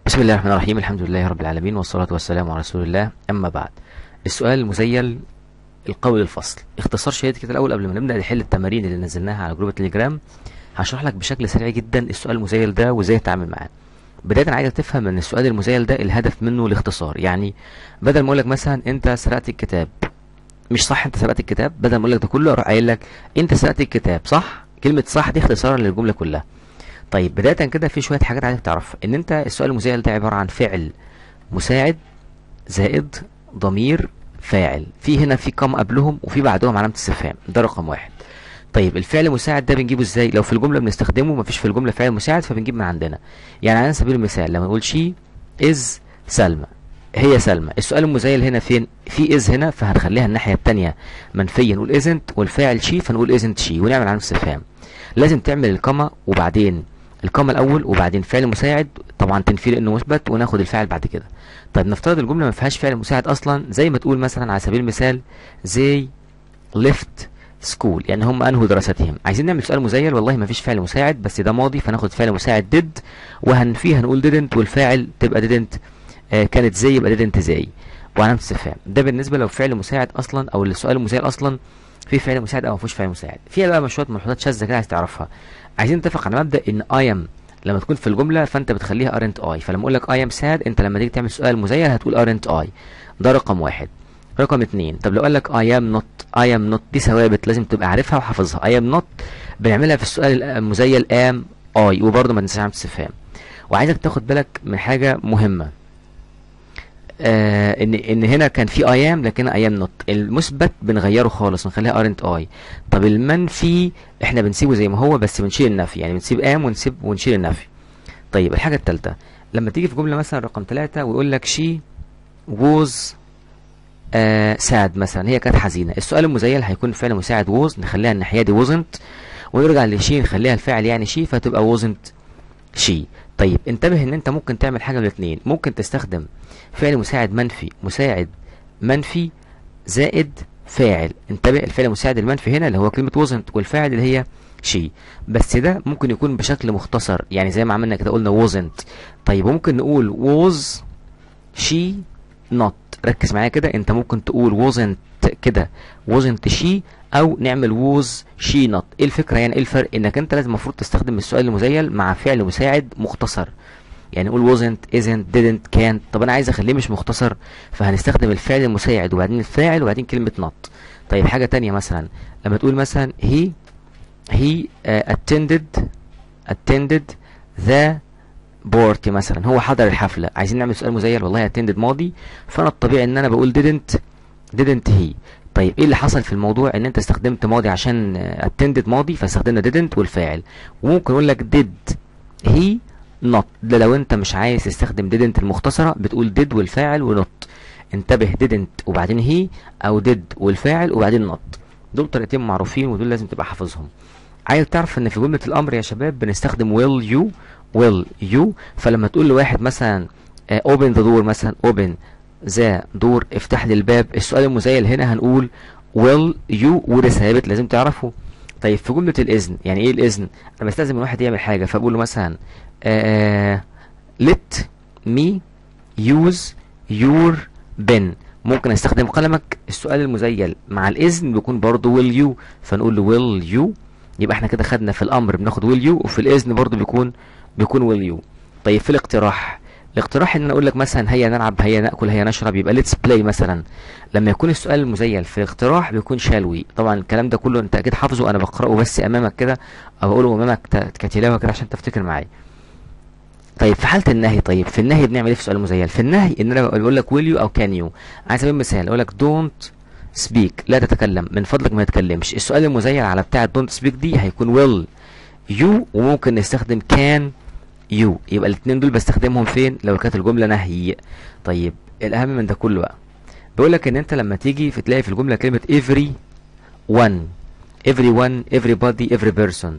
بسم الله الرحمن الرحيم الحمد لله رب العالمين والصلاة والسلام على رسول الله أما بعد السؤال المزيل القول الفصل اختصار شديد كده الأول قبل ما نبدأ نحل التمارين اللي نزلناها على جروب التليجرام هشرح لك بشكل سريع جدا السؤال المزيل ده وازاي تتعامل معاه بداية عايزك تفهم ان السؤال المزيل ده الهدف منه الاختصار يعني بدل ما اقول لك مثلا انت سرقت الكتاب مش صح انت سرقت الكتاب بدل ما اقول لك ده كله اروح قايل لك انت سرقت الكتاب صح كلمة صح دي اختصارا للجملة كلها طيب بداية كده في شوية حاجات عايزك تعرفها ان انت السؤال المزيل ده عبارة عن فعل مساعد زائد ضمير فاعل في هنا في كم قبلهم وفي بعدهم علامة استفهام ده رقم واحد طيب الفعل المساعد ده بنجيبه ازاي لو في الجملة بنستخدمه مفيش في الجملة فعل مساعد فبنجيب من عندنا يعني على سبيل المثال لما نقول شي از سلمى هي سلمى السؤال المزيل هنا فين في از هنا فهنخليها الناحية التانية منفية نقول ازنت والفاعل شي فنقول ازنت شي ونعمل علامة استفهام لازم تعمل الكما وبعدين الكما الاول وبعدين فعل مساعد طبعا تنفي لانه مثبت وناخد الفعل بعد كده طيب نفترض الجمله ما فيهاش فعل مساعد اصلا زي ما تقول مثلا على سبيل المثال زي left سكول يعني هم انهوا دراستهم عايزين نعمل سؤال مزيل والله ما فيش فعل مساعد بس ده ماضي فناخد فعل مساعد did وهنفيه هنقول didn't والفاعل تبقى didn't آه كانت زي يبقى didn't زي وعلامه استفهام ده بالنسبه لو فعل مساعد اصلا او السؤال المزيل اصلا في فعل مساعد او ما فيهوش فعل مساعد فيها بقى شويه ملحوظات شاذه كده عايز تعرفها عايزين نتفق على مبدا ان I am لما تكون في الجمله فانت بتخليها aren't I فلما اقول لك I am sad انت لما تيجي تعمل سؤال مزيل هتقول aren't I ده رقم واحد رقم اتنين طب لو قال لك I am not I am not دي ثوابت لازم تبقى عارفها وحافظها I am not بنعملها في السؤال المزيل am I وبرضه ما تنساش علامه استفهام وعايزك تاخد بالك من حاجه مهمه آه ان ان هنا كان في اي ام لكن اي ام نوت المثبت بنغيره خالص ونخليها ارنت اي طب المنفي احنا بنسيبه زي ما هو بس بنشيل النفي يعني بنسيب ام ونسيب ونشيل النفي طيب الحاجه الثالثه لما تيجي في جمله مثلا رقم ثلاثة ويقول لك شي ووز ساد مثلا هي كانت حزينه السؤال المزيل هيكون فعل مساعد ووز نخليها الناحيه دي وزنت ونرجع لشي نخليها الفاعل يعني شي فتبقى وزنت شي طيب انتبه ان انت ممكن تعمل حاجه من الاثنين ممكن تستخدم فعل مساعد منفي مساعد منفي زائد فاعل انتبه الفعل المساعد المنفي هنا اللي هو كلمه wasn't والفاعل اللي هي شي بس ده ممكن يكون بشكل مختصر يعني زي ما عملنا كده قلنا wasn't طيب ممكن نقول was she not ركز معايا كده انت ممكن تقول wasn't كده wasn't she او نعمل was she not ايه الفكره يعني ايه الفرق انك انت لازم المفروض تستخدم السؤال المزيل مع فعل مساعد مختصر يعني نقول wasn't isn't didn't can't طب انا عايز اخليه مش مختصر فهنستخدم الفعل المساعد وبعدين الفاعل وبعدين كلمه not طيب حاجه تانية مثلا لما تقول مثلا he he uh, attended attended the بورتي مثلا هو حضر الحفله عايزين نعمل سؤال مزيل والله attended ماضي فانا الطبيعي ان انا بقول didn't didn't he طيب ايه اللي حصل في الموضوع ان انت استخدمت ماضي عشان attended ماضي فاستخدمنا didn't والفاعل وممكن اقول لك did he not ده لو انت مش عايز تستخدم didn't المختصرة بتقول did والفاعل ونوت انتبه didn't وبعدين he او did والفاعل وبعدين not دول طريقتين معروفين ودول لازم تبقى حافظهم عايز تعرف ان في جملة الامر يا شباب بنستخدم will you will you فلما تقول لواحد مثلا uh, open the door مثلا open ذا دور افتح لي الباب السؤال المزيل هنا هنقول will you وده ثابت لازم تعرفه طيب في جملة الإذن يعني إيه الإذن؟ أنا بستأذن من واحد يعمل حاجة فبقول له مثلا آه let me use your pen ممكن استخدم قلمك السؤال المزيل مع الإذن بيكون برضه will you فنقول له will you يبقى احنا كده خدنا في الأمر بناخد will you وفي الإذن برضه بيكون بيكون will you طيب في الاقتراح الاقتراح ان انا اقول لك مثلا هيا نلعب هيا ناكل هيا نشرب يبقى ليتس بلاي مثلا لما يكون السؤال المزيل في الاقتراح بيكون شالوي طبعا الكلام ده كله انت اكيد حافظه انا بقراه بس امامك كده او اقوله امامك كتلاوه كده عشان تفتكر معايا طيب في حاله النهي طيب في النهي بنعمل ايه في السؤال المزيل في النهي ان انا بقول لك ويل يو او كان يو على سبيل المثال اقول لك دونت سبيك لا تتكلم من فضلك ما تتكلمش السؤال المزيل على بتاع دونت سبيك دي هيكون ويل يو وممكن نستخدم كان يو يبقى الاثنين دول بستخدمهم فين لو كانت الجمله نهي طيب الاهم من ده كله بقى بيقول لك ان انت لما تيجي في تلاقي في الجمله كلمه every one every one everybody every person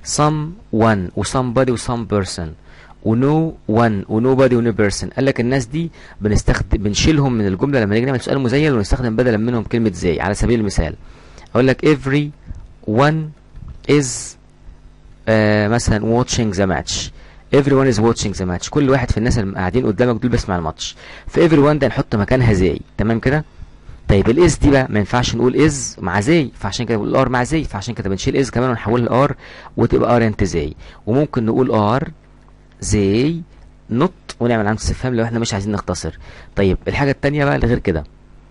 someone و somebody و some person و no one و nobody و no person قال لك الناس دي بنستخدم بنشيلهم من الجمله لما نيجي نعمل سؤال مزيل ونستخدم بدلا منهم كلمه زي على سبيل المثال اقول لك every one is آه مثلا watching the match everyone is watching the match كل واحد في الناس اللي قاعدين قدامك دول بيسمع الماتش في everyone ده نحط مكانها زي تمام كده طيب الاس دي بقى ما ينفعش نقول از مع زي فعشان كده بنقول ار مع زي فعشان كده بنشيل از كمان ونحولها لار وتبقى ار انت زي وممكن نقول ار زي نوت ونعمل علامه استفهام لو احنا مش عايزين نختصر طيب الحاجه التانية بقى اللي غير كده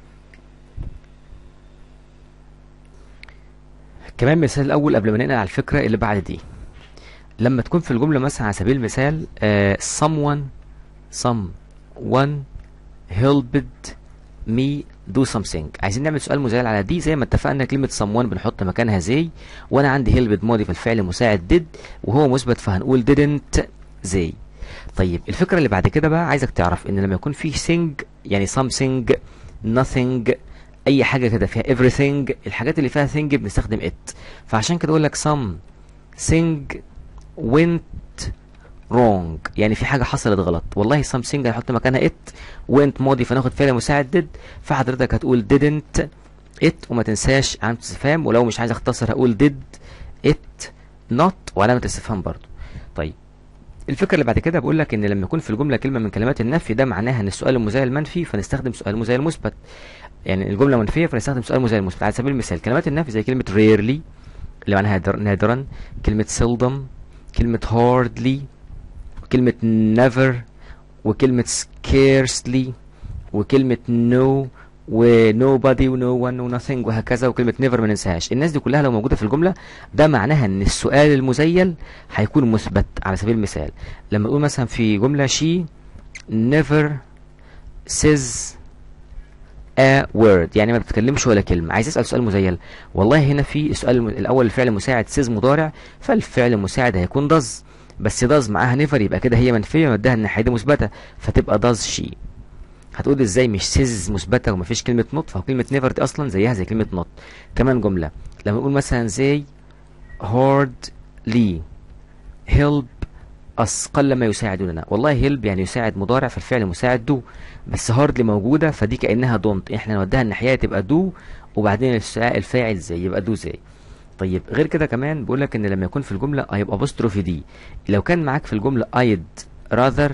كمان مثال الاول قبل ما ننقل على الفكره اللي بعد دي لما تكون في الجمله مثلا على سبيل المثال uh, someone someone helped me do something عايزين نعمل سؤال مزايل على دي زي ما اتفقنا كلمة someone بنحط مكانها زي وانا عندي helped ماضي في الفعل مساعد did وهو مثبت فهنقول didn't زي طيب الفكرة اللي بعد كده بقى عايزك تعرف ان لما يكون في thing يعني something nothing اي حاجة كده فيها everything الحاجات اللي فيها thing بنستخدم it فعشان كده اقول لك something went wrong يعني في حاجة حصلت غلط والله something هنحط مكانها it went ماضي فناخد فعل مساعد did فحضرتك هتقول didn't it وما تنساش علامة استفهام ولو مش عايز اختصر هقول did it not وعلامة استفهام برضو طيب الفكرة اللي بعد كده بقول لك ان لما يكون في الجملة كلمة من كلمات النفي ده معناها ان السؤال المزايل منفي فنستخدم سؤال مزايل مثبت يعني الجملة منفية فنستخدم سؤال مزايل مثبت على سبيل المثال كلمات النفي زي كلمة rarely اللي معناها نادرا كلمة seldom كلمة hardly كلمة never وكلمة scarcely وكلمة no و nobody و no one و nothing وهكذا وكلمة never ما ننساهاش الناس دي كلها لو موجودة في الجملة ده معناها ان السؤال المزيل هيكون مثبت على سبيل المثال لما نقول مثلا في جملة she never says a word يعني ما بتتكلمش ولا كلمة عايز اسأل سؤال مزيل والله هنا في السؤال الأول الفعل مساعد says مضارع فالفعل المساعد هيكون does بس does معاها نيفر يبقى كده هي منفيه وديها الناحيه دي مثبته فتبقى does she هتقول ازاي مش سيز مثبته ومفيش كلمه نوت فهو كلمه نيفر دي اصلا زيها زي كلمه نوت كمان جمله لما نقول مثلا زي hardly help us قل ما يساعدوننا والله help يعني يساعد مضارع فالفعل مساعد دو بس hardly موجوده فدي كانها دونت احنا نوديها الناحيه تبقى دو وبعدين الفاعل زي يبقى دو زي طيب غير كده كمان بيقول لك ان لما يكون في الجمله هيبقى ابوستروفي دي لو كان معاك في الجمله I'd rather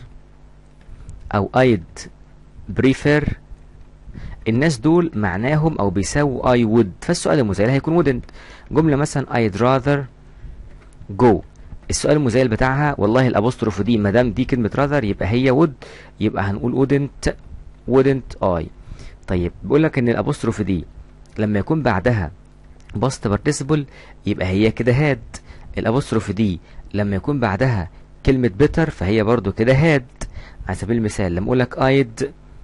او I'd prefer الناس دول معناهم او بيساووا I would فالسؤال المزايل هيكون wouldn't جمله مثلا I'd rather go السؤال المزايل بتاعها والله الابوستروف دي ما دام دي كلمه rather يبقى هي would يبقى هنقول wouldn't wouldn't I طيب بيقول لك ان الابوستروف دي لما يكون بعدها باست بارتيسيبل يبقى هي كده هاد الابوستروف دي لما يكون بعدها كلمة بيتر فهي برضو كده هاد على سبيل المثال لما اقول لك I'd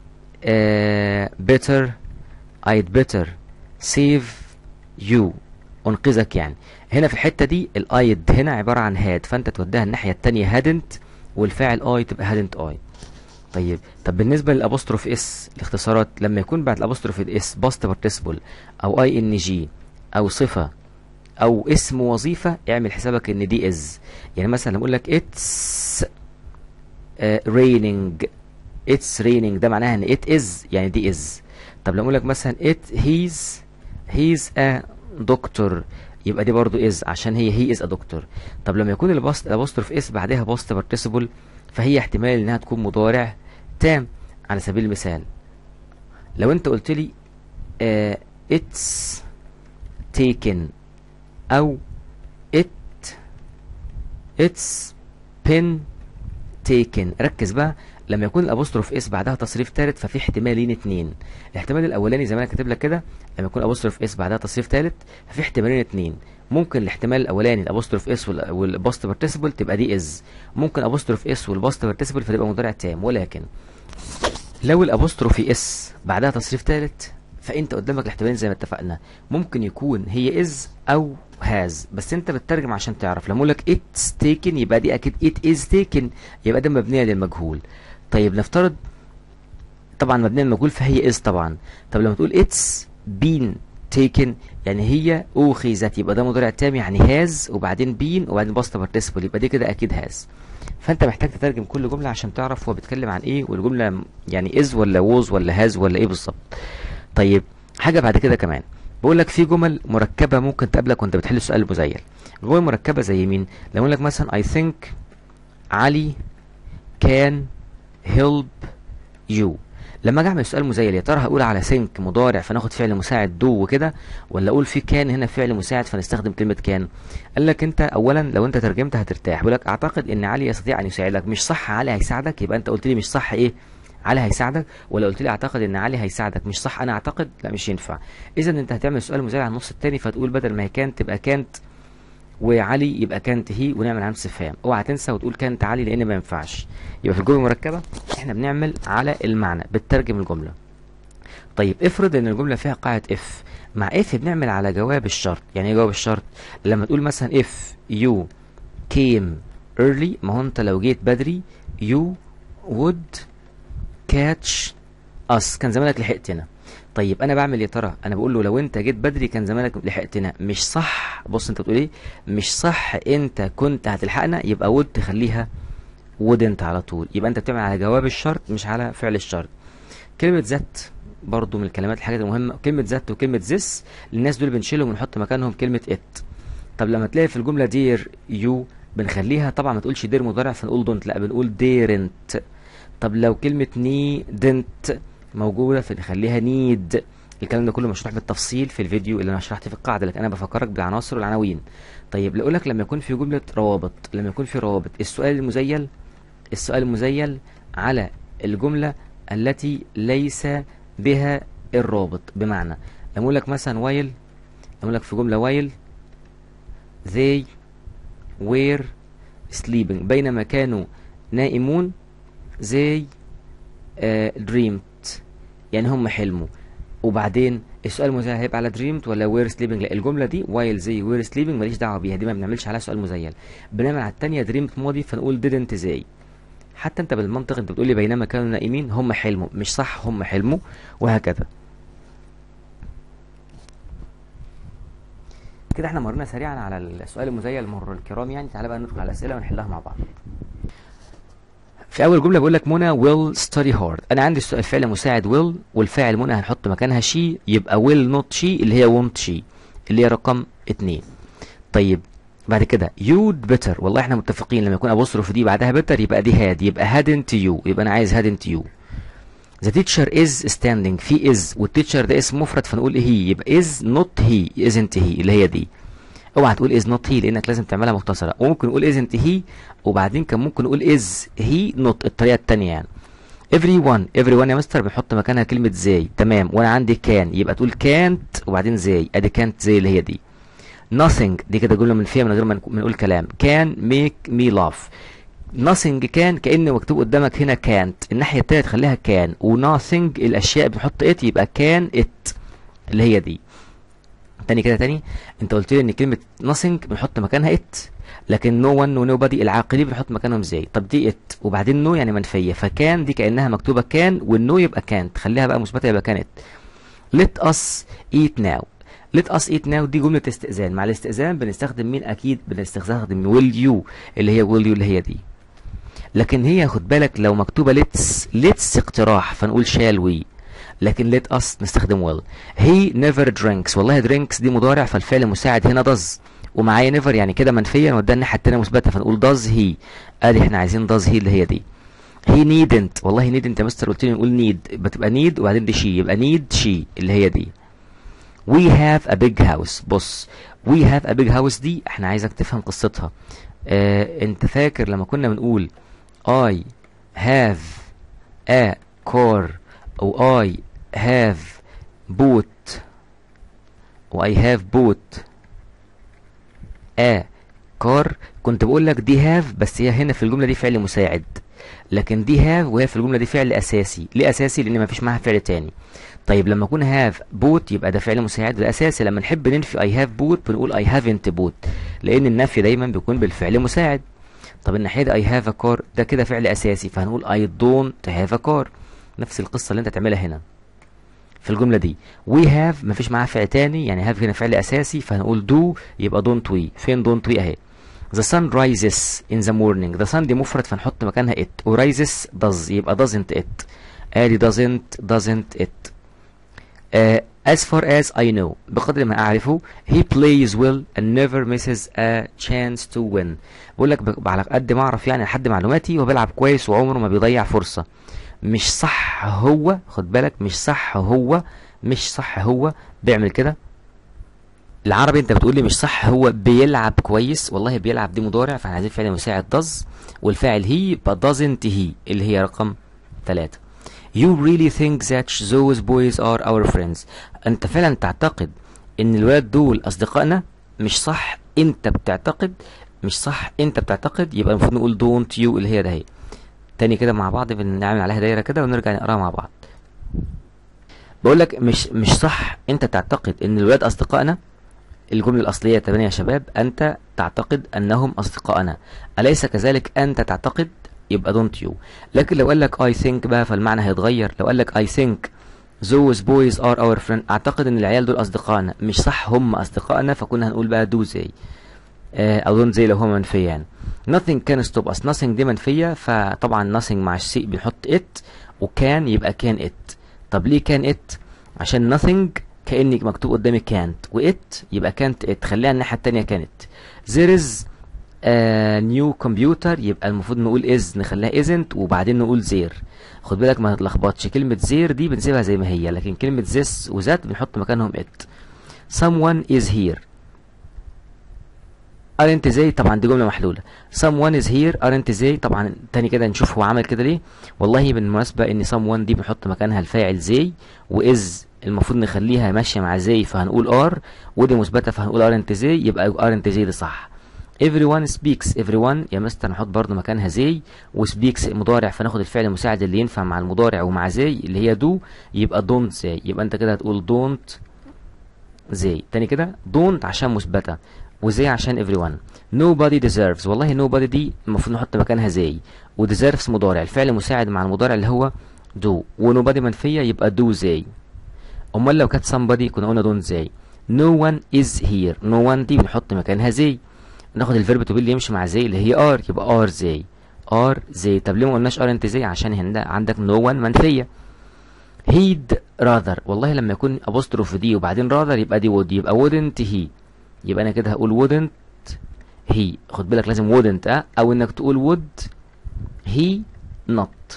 uh, better I'd better save you انقذك يعني هنا في الحتة دي الايد هنا عبارة عن هاد فانت توديها الناحية التانية هادنت والفاعل اي تبقى هادنت اي طيب طب بالنسبة للابوستروف اس الاختصارات لما يكون بعد الابوستروف اس باست بارتيسيبل او اي ان جي او صفة او اسم وظيفة اعمل حسابك ان دي از يعني مثلا لما اقول لك it's uh, raining it's raining ده معناها ان it is يعني دي is طب لما اقول لك مثلا it he's he's a doctor يبقى دي برضو is عشان هي he is a doctor طب لما يكون الباست الابوستروف اس بعدها باست بارتيسيبل فهي احتمال انها تكون مضارع تام على سبيل المثال لو انت قلت لي uh, it's taken او it it's been taken ركز بقى لما يكون الابوستروف اس بعدها تصريف ثالث ففي احتمالين اتنين الاحتمال الاولاني زي ما انا كاتب لك كده لما يكون الابوستروف اس بعدها تصريف ثالث ففي احتمالين اتنين ممكن الاحتمال الاولاني الابوستروف اس والباست بارتيسيبل تبقى دي از ممكن ابوستروف اس والباست بارتيسيبل فتبقى مضارع تام ولكن لو الابوستروفي اس بعدها تصريف ثالث فانت قدامك الاحتمالين زي ما اتفقنا ممكن يكون هي از او هاز بس انت بتترجم عشان تعرف لما اقول لك اتس تيكن يبقى دي اكيد ات از تيكن يبقى ده مبنيه للمجهول طيب نفترض طبعا مبنيه للمجهول فهي از طبعا طب لما تقول اتس بين تيكن يعني هي اخذت يبقى ده مضارع تام يعني هاز وبعدين بين وبعدين باست بارتيسيبل يبقى دي كده اكيد هاز فانت محتاج تترجم كل جمله عشان تعرف هو بيتكلم عن ايه والجمله يعني از ولا ووز ولا هاز ولا ايه بالظبط طيب حاجه بعد كده كمان بقول لك في جمل مركبه ممكن تقابلك وانت بتحل السؤال المزيل جمل مركبه زي مين لو اقول لك مثلا I think علي كان هيلب يو لما اجي اعمل سؤال مزيل يا ترى هقول على سينك مضارع فناخد فعل مساعد دو وكده ولا اقول في كان هنا فعل مساعد فنستخدم كلمه كان قال لك انت اولا لو انت ترجمت هترتاح بيقول لك اعتقد ان علي يستطيع ان يساعدك مش صح علي هيساعدك يبقى انت قلت لي مش صح ايه علي هيساعدك ولا قلت لي اعتقد ان علي هيساعدك مش صح انا اعتقد لا مش ينفع اذا انت هتعمل سؤال مزيل على النص التاني فتقول بدل ما هي كانت تبقى كانت وعلي يبقى كانت هي ونعمل علامه استفهام اوعى تنسى وتقول كانت علي لان ما ينفعش يبقى في الجمله المركبه احنا بنعمل على المعنى بترجم الجمله طيب افرض ان الجمله فيها قاعده اف مع اف بنعمل على جواب الشرط يعني ايه جواب الشرط لما تقول مثلا if you came early ما هو انت لو جيت بدري you would catch us كان زمانك لحقتنا طيب انا بعمل يا ترى انا بقول له لو انت جيت بدري كان زمانك لحقتنا مش صح بص انت بتقول ايه مش صح انت كنت هتلحقنا يبقى would تخليها wouldn't على طول يبقى انت بتعمل على جواب الشرط مش على فعل الشرط كلمه ذات برضو من الكلمات الحاجات المهمه كلمه ذات وكلمه ذس الناس دول بنشيلهم ونحط مكانهم كلمه ات طب لما تلاقي في الجمله دير يو بنخليها طبعا ما تقولش دير مضارع فنقول دونت لا بنقول ديرنت طب لو كلمه ني دنت موجوده فنخليها نيد الكلام ده كله مشروح بالتفصيل في الفيديو اللي انا شرحت في القاعده لكن انا بفكرك بالعناصر والعناوين طيب لو لك لما يكون في جمله روابط لما يكون في روابط السؤال المزيل السؤال المزيل على الجمله التي ليس بها الرابط بمعنى لما اقول لك مثلا وايل لما اقول لك في جمله وايل they were sleeping بينما كانوا نائمون they uh, dreamed يعني هم حلموا وبعدين السؤال المزيل هيبقى على dreamed ولا were sleeping لا الجمله دي while they were sleeping ماليش دعوه بيها دي ما بنعملش عليها سؤال مزيل بنعمل على الثانيه dreamed ماضي فنقول didn't they حتى انت بالمنطق انت بتقول لي بينما كانوا نائمين هم حلموا مش صح هم حلموا وهكذا كده احنا مرينا سريعا على السؤال المزيل مرور الكرام يعني تعالى بقى ندخل على الاسئله ونحلها مع بعض في اول جمله بقول لك منى will study hard انا عندي السؤال فعل مساعد will والفاعل منى هنحط مكانها she يبقى will not she اللي هي won't she اللي هي رقم اتنين طيب بعد كده you'd better والله احنا متفقين لما يكون ابوستروف دي بعدها better يبقى دي had يبقى hadn't you يبقى انا عايز hadn't you the teacher is standing في is والتيتشر ده اسم مفرد فنقول هي يبقى is not he isn't he اللي هي دي اوعى تقول is not he لانك لازم تعملها مختصره وممكن نقول isn't he وبعدين كان ممكن نقول is he not الطريقه الثانيه يعني everyone everyone يا مستر بنحط مكانها كلمه زي تمام وانا عندي كان يبقى تقول can't وبعدين زي ادي كانت زي اللي هي دي nothing دي كده جمله منفيه من غير ما نقول كلام can make me laugh nothing كان كأن مكتوب قدامك هنا can't الناحية التانية تخليها كان و nothing الأشياء بنحط it يبقى كان it اللي هي دي تاني كده تاني انت قلت لي ان كلمة nothing بنحط مكانها it لكن no one و nobody العاقلين بنحط مكانهم ازاي طب دي it وبعدين no يعني منفية فكان دي كأنها مكتوبة كان والنو يبقى كانت خليها بقى مثبتة يبقى كانت let us eat now let us eat now دي جملة استئذان مع الاستئذان بنستخدم مين أكيد بنستخدم will you اللي هي will you اللي هي دي لكن هي خد بالك لو مكتوبة let's let's اقتراح فنقول shall we لكن let us نستخدم will he never drinks والله drinks دي مضارع فالفعل المساعد هنا does ومعايا never يعني كده منفيا وده الناحية التانية مثبتة فنقول does he ادي احنا عايزين does he اللي هي دي he needn't والله needn't يا مستر قلت لي نقول need بتبقى need وبعدين دي she يبقى need she اللي هي دي we have a big house بص we have a big house دي احنا عايزك تفهم قصتها اه انت فاكر لما كنا بنقول I have a car أو I have boat و I have bought a car كنت بقول لك دي have بس هي هنا في الجملة دي فعل مساعد لكن دي have وهي في الجملة دي فعل أساسي ليه أساسي لأن مفيش معاها فعل تاني طيب لما أكون have bought يبقى ده فعل مساعد ده أساسي لما نحب ننفي I have bought بنقول I haven't bought لأن النفي دايما بيكون بالفعل مساعد طب الناحيه دي I have a car ده كده فعل اساسي فهنقول I don't have a car نفس القصه اللي انت تعملها هنا في الجمله دي we have مفيش معاها فعل تاني يعني have هنا فعل اساسي فهنقول do يبقى don't we فين don't we اهي the sun rises in the morning the sun دي مفرد فنحط مكانها it و rises does يبقى doesn't it ادي doesn't doesn't it uh, as far as I know بقدر ما أعرفه he plays well and never misses a chance to win بقول لك ب- على قد ما أعرف يعني لحد معلوماتي هو بيلعب كويس وعمره ما بيضيع فرصة مش صح هو خد بالك مش صح هو مش صح هو بيعمل كده العربي انت بتقول لي مش صح هو بيلعب كويس والله بيلعب دي مضارع فاحنا عايزين فعل مساعد does والفاعل هي يبقى doesn't he اللي هي رقم ثلاثة You really think that those boys are our friends انت فعلا تعتقد ان الولاد دول اصدقائنا مش صح انت بتعتقد مش صح انت بتعتقد يبقى المفروض نقول don't you اللي هي ده هي تاني كده مع بعض بنعمل عليها دايرة كده ونرجع نقراها مع بعض بقول لك مش مش صح انت تعتقد ان الولاد اصدقائنا الجملة الأصلية تمام يا شباب أنت تعتقد أنهم أصدقائنا أليس كذلك أنت تعتقد يبقى don't you لكن لو قال لك I think بقى فالمعنى هيتغير لو قال لك I think those boys are our friend أعتقد أن العيال دول أصدقائنا مش صح هم أصدقائنا فكنا هنقول بقى do زي آه، أو don't زي لو هو منفية يعني nothing can stop us nothing دي منفية فطبعا nothing مع الشيء بنحط it وكان يبقى كان it طب ليه كان it عشان nothing كأني مكتوب قدامي كانت وإت يبقى كانت إت خليها الناحية التانية كانت there is a new computer يبقى المفروض نقول is نخليها isn't وبعدين نقول there خد بالك ما تتلخبطش كلمة there دي بنسيبها زي ما هي لكن كلمة this وذات بنحط مكانهم it someone is here aren't they طبعا دي جملة محلولة someone is here aren't they طبعا تاني كده نشوف هو عمل كده ليه والله بالمناسبة ان someone دي بنحط مكانها الفاعل they وإز المفروض نخليها ماشية مع زي فهنقول ار ودي مثبتة فهنقول ارنت زي يبقى ارنت زي دي صح everyone speaks everyone يا مستر نحط برضو مكانها زي وسبيكس مضارع فناخد الفعل المساعد اللي ينفع مع المضارع ومع زي اللي هي دو يبقى don't زي يبقى انت كده هتقول don't زي تاني كده don't عشان مثبتة وزي عشان everyone nobody deserves والله nobody دي المفروض نحط مكانها زي وdeserves مضارع الفعل مساعد مع المضارع اللي هو do ونوبادي منفية يبقى do زي امال لو كانت somebody كنا قلنا don't زي no one is here no one دي بنحط مكانها زي ناخد الفيرب تو بي اللي يمشي مع زي اللي هي ار يبقى ار زي ار زي طب ليه ما قلناش ار انت زي عشان هنا عندك no one منفيه he'd rather والله لما يكون apostrophe دي وبعدين rather يبقى دي would يبقى wouldn't he يبقى انا كده هقول wouldn't he خد بالك لازم wouldn't اه او انك تقول would he not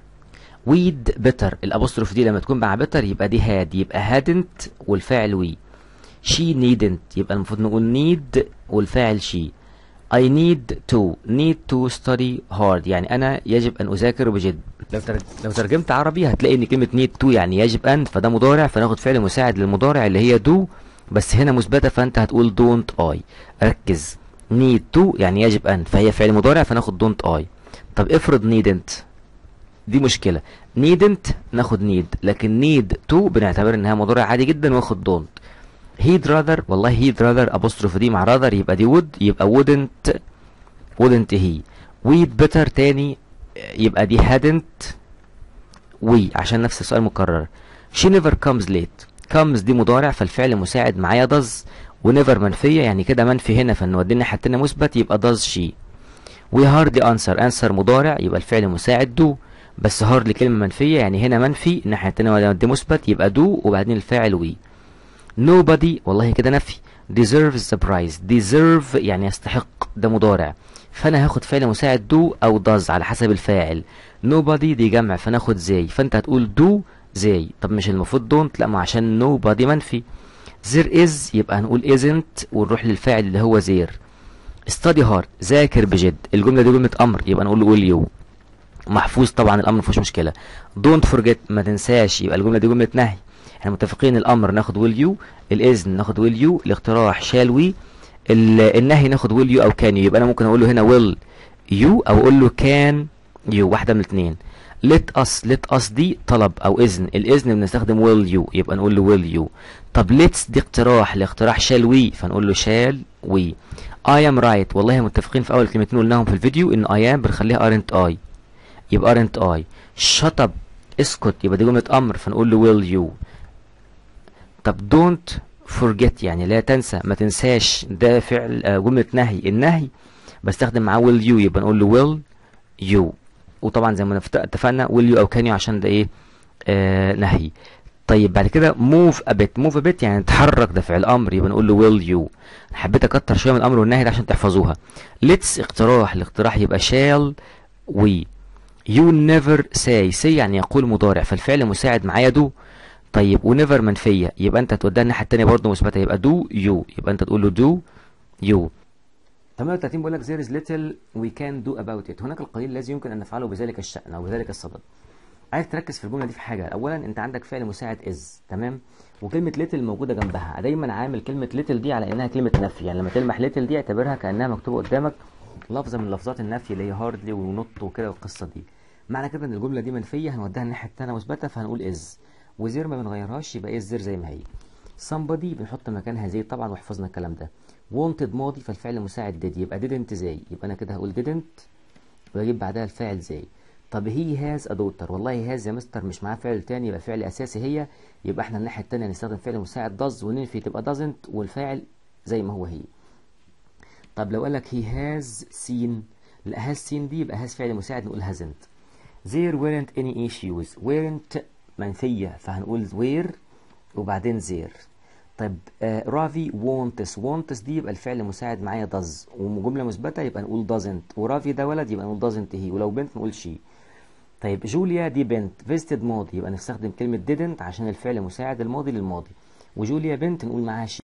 we'd better الابوستروف دي لما تكون مع better يبقى دي had يبقى hadn't والفاعل we she needn't يبقى المفروض نقول need والفاعل she I need to need to study hard يعني أنا يجب أن أذاكر بجد لو تر... لو ترجمت عربي هتلاقي إن كلمة need to يعني يجب أن فده مضارع فناخد فعل مساعد للمضارع اللي هي do بس هنا مثبتة فأنت هتقول don't I ركز need to يعني يجب أن فهي فعل مضارع فناخد don't I طب افرض needn't دي مشكلة needn't ناخد need لكن need to بنعتبر انها مضارع عادي جدا واخد don't he'd rather والله he'd rather apostrophe دي مع rather يبقى دي would يبقى wouldn't wouldn't he we'd better تاني يبقى دي hadn't we عشان نفس السؤال مكرر she never comes late comes دي مضارع فالفعل مساعد معايا does ونيفر منفية يعني كده منفي هنا فنودي الناحية التانية مثبت يبقى does she we hardly answer answer مضارع يبقى الفعل مساعد do بس hardly كلمة منفية يعني هنا منفي الناحية التانية دي مثبت يبقى do وبعدين الفاعل we nobody والله كده نفي deserves the prize deserve يعني يستحق ده مضارع فانا هاخد فعل مساعد do او does على حسب الفاعل nobody دي جمع فناخد زي فانت هتقول do زي طب مش المفروض don't لا ما عشان nobody منفي there is يبقى هنقول isn't ونروح للفاعل اللي هو there study hard ذاكر بجد الجملة دي جملة امر يبقى نقول will you محفوظ طبعا الامر مفيهوش مشكلة don't forget ما تنساش يبقى الجملة دي جملة نهي احنا متفقين الامر ناخد will you الاذن ناخد will you الاقتراح shall we النهي ناخد will you او can you يبقى انا ممكن اقول له هنا will you او اقول له can you واحده من الاثنين let us let us دي طلب او اذن الاذن بنستخدم will you يبقى نقول له will you طب let's دي اقتراح الاقتراح shall we فنقول له shall we I am right والله متفقين في اول كلمتين قلناهم في الفيديو ان I am بنخليها aren't I يبقى aren't I shut up اسكت يبقى دي جمله امر فنقول له will you طب don't forget يعني لا تنسى ما تنساش ده فعل آه جملة نهي النهي بستخدم معاه will you يبقى نقول له will you وطبعا زي ما اتفقنا will you او can you عشان ده ايه آه نهي طيب بعد كده move a bit move a bit يعني تحرك ده فعل امر يبقى نقول له will you حبيت اكتر شويه من الامر والنهي ده عشان تحفظوها let's اقتراح الاقتراح يبقى shall we you never say say يعني يقول مضارع فالفعل مساعد معايا do طيب ونيفر منفيه يبقى انت توديها الناحيه التانيه برضه مثبته يبقى do you يبقى انت تقول له do you 38 بيقول لك there is little we can do about it هناك القليل الذي يمكن ان نفعله بذلك الشأن او بذلك الصدد عايز تركز في الجمله دي في حاجه اولا انت عندك فعل مساعد از تمام وكلمه ليتل موجوده جنبها دايما عامل كلمه ليتل دي على انها كلمه نفي يعني لما تلمح ليتل دي اعتبرها كانها مكتوبه قدامك لفظه من لفظات النفي اللي هي هاردلي ونط وكده والقصه دي معنى كده ان الجمله دي منفيه هنوديها الناحيه الثانيه مثبته فهنقول از وزير ما بنغيرهاش يبقى از زير زي ما هي somebody بنحط مكانها زي طبعا وحفظنا الكلام ده wanted ماضي فالفعل مساعد did يبقى didn't زي يبقى انا كده هقول didn't واجيب بعدها الفاعل زي طب هي هاز ا daughter والله هاز يا مستر مش معاه فعل تاني يبقى فعل اساسي هي يبقى احنا الناحيه التانيه نستخدم فعل مساعد does وننفي تبقى doesn't والفاعل زي ما هو هي طب لو قال لك he has seen لا has seen دي يبقى has فعل مساعد نقول hasn't there weren't any issues weren't منفيه فهنقول were وبعدين there طيب آه رافي wants wants دي يبقى الفعل مساعد معايا does وجمله مثبته يبقى نقول doesn't ورافي ده ولد يبقى نقول doesn't he ولو بنت نقول she طيب جوليا دي بنت visited ماضي يبقى نستخدم كلمه didn't عشان الفعل مساعد الماضي للماضي وجوليا بنت نقول معاها she